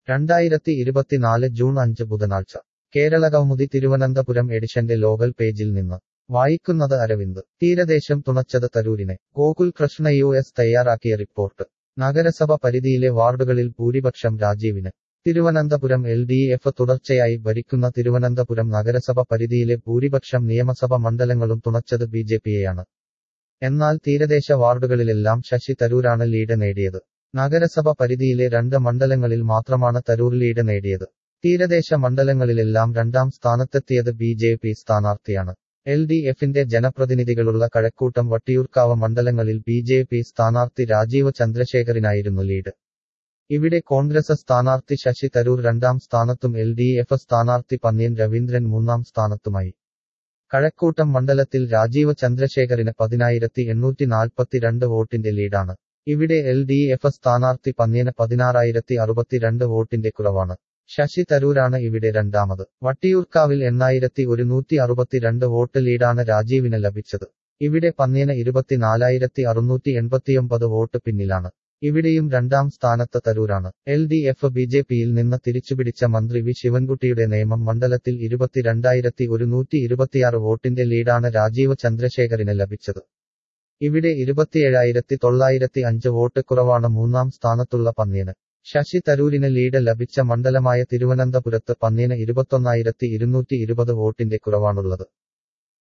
രണ്ടായിരത്തി ഇരുപത്തിനാല് ജൂൺ അഞ്ച് ബുധനാഴ്ച കേരള കൗമുദി തിരുവനന്തപുരം എഡിഷന്റെ ലോകൽ പേജിൽ നിന്ന് വായിക്കുന്നത് അരവിന്ദ് തീരദേശം തുണച്ചത് തരൂരിനെ ഗോകുൽ കൃഷ്ണ യു എസ് തയ്യാറാക്കിയ റിപ്പോർട്ട് നഗരസഭ പരിധിയിലെ വാർഡുകളിൽ ഭൂരിപക്ഷം രാജീവിന് തിരുവനന്തപുരം എൽ ഡി എഫ് തുടർച്ചയായി ഭരിക്കുന്ന തിരുവനന്തപുരം നഗരസഭ പരിധിയിലെ ഭൂരിപക്ഷം നിയമസഭ മണ്ഡലങ്ങളും തുണച്ചത് ബി ജെ പിയെയാണ് എന്നാൽ തീരദേശ വാർഡുകളിലെല്ലാം ശശി തരൂരാണ് ലീഡ് നേടിയത് നഗരസഭ പരിധിയിലെ രണ്ട് മണ്ഡലങ്ങളിൽ മാത്രമാണ് തരൂർ ലീഡ് നേടിയത് തീരദേശ മണ്ഡലങ്ങളിലെല്ലാം രണ്ടാം സ്ഥാനത്തെത്തിയത് ബി ജെ പി സ്ഥാനാർത്ഥിയാണ് എൽ ഡി എഫിന്റെ ജനപ്രതിനിധികളുള്ള കഴക്കൂട്ടം വട്ടിയൂർക്കാവ് മണ്ഡലങ്ങളിൽ ബി ജെ പി സ്ഥാനാർത്ഥി രാജീവ് ചന്ദ്രശേഖറിനായിരുന്നു ലീഡ് ഇവിടെ കോൺഗ്രസ് സ്ഥാനാർത്ഥി ശശി തരൂർ രണ്ടാം സ്ഥാനത്തും എൽ ഡി എഫ് സ്ഥാനാർത്ഥി പന്ന്യൻ രവീന്ദ്രൻ മൂന്നാം സ്ഥാനത്തുമായി കഴക്കൂട്ടം മണ്ഡലത്തിൽ രാജീവ് ചന്ദ്രശേഖറിന് പതിനായിരത്തി എണ്ണൂറ്റി നാൽപ്പത്തിരണ്ട് വോട്ടിന്റെ ലീഡാണ് ഇവിടെ എൽ ഡി എഫ് സ്ഥാനാർത്ഥി പന്ന്യന് പതിനാറായിരത്തി അറുപത്തിരണ്ട് വോട്ടിന്റെ കുറവാണ് ശശി തരൂരാണ് ഇവിടെ രണ്ടാമത് വട്ടിയൂർക്കാവിൽ എണ്ണായിരത്തി ഒരുന്നൂറ്റി അറുപത്തിരണ്ട് വോട്ട് ലീഡാണ് രാജീവിന് ലഭിച്ചത് ഇവിടെ പന്ന്യന് ഇരുപത്തിനാലായിരത്തി അറുന്നൂറ്റി എൺപത്തിയൊമ്പത് വോട്ട് പിന്നിലാണ് ഇവിടെയും രണ്ടാം സ്ഥാനത്ത് തരൂരാണ് L D F B J പിയിൽ നിന്ന് തിരിച്ചുപിടിച്ച മന്ത്രി വി ശിവൻകുട്ടിയുടെ നിയമം മണ്ഡലത്തിൽ ഇരുപത്തിരണ്ടായിരത്തി ഒരുന്നൂറ്റി ഇരുപത്തിയാറ് വോട്ടിന്റെ ലീഡാണ് രാജീവ് ചന്ദ്രശേഖറിന് ലഭിച്ചത് ഇവിടെ ഇരുപത്തിയേഴായിരത്തി തൊള്ളായിരത്തി അഞ്ച് വോട്ട് കുറവാണ് മൂന്നാം സ്ഥാനത്തുള്ള പന്ന്യന് ശശി തരൂരിന് ലീഡ് ലഭിച്ച മണ്ഡലമായ തിരുവനന്തപുരത്ത് പന്ന്യന് ഇരുപത്തൊന്നായിരത്തി ഇരുന്നൂറ്റി ഇരുപത് വോട്ടിന്റെ കുറവാണുള്ളത്